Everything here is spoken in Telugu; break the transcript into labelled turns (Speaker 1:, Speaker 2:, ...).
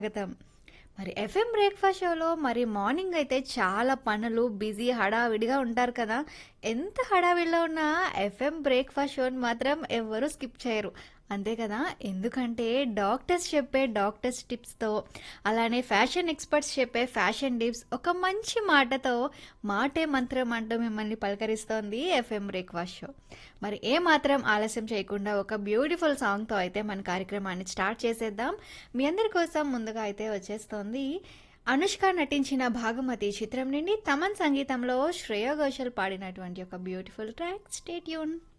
Speaker 1: స్వాగతం. మరి ఎఫ్ఎం బ్రేక్‌ఫాస్ట్ షోలో మరి మార్నింగ్ అయితే చాలా పనులు, బిజీ హడావిడిగా ఉంటారు కదా! ఎంత హడావిడిలో ఉన్నా ఎఫ్ఎం బ్రేక్‌ఫాస్ట్ షోని మాత్రం ఎవ్వరూ స్కిప్ చేయరు. అంతే కదా! ఎందుకంటే డాక్టర్స్ చెప్పే డాక్టర్స్ టిప్స్‌తో, అలానే ఫ్యాషన్ ఎక్స్‌పర్ట్స్ చెప్పే ఫ్యాషన్ టిప్స్, ఒక మంచి మాటతో మాటే మంత్రం అంటూ మిమ్మల్ని పలకరిస్తోంది ఎఫ్ఎం బ్రేక్‌ఫాస్ట్ షో. మరి ఏ మాత్రం ఆలస్యం చేయకుండా ఒక బ్యూటిఫుల్ సాంగ్‌తో అయితే మన కార్యక్రమాన్ని స్టార్ట్ చేసేద్దాం. మీ అందరి కోసం ముందుగా అయితే వచ్చేస్తోంది అనుష్క నటించిన 'భాగమతి' చిత్రం నుండి తమన్ సంగీతంలో శ్రేయా ఘోషాల్ పాడినటువంటి ఒక బ్యూటిఫుల్ ట్రాక్. Stay tune.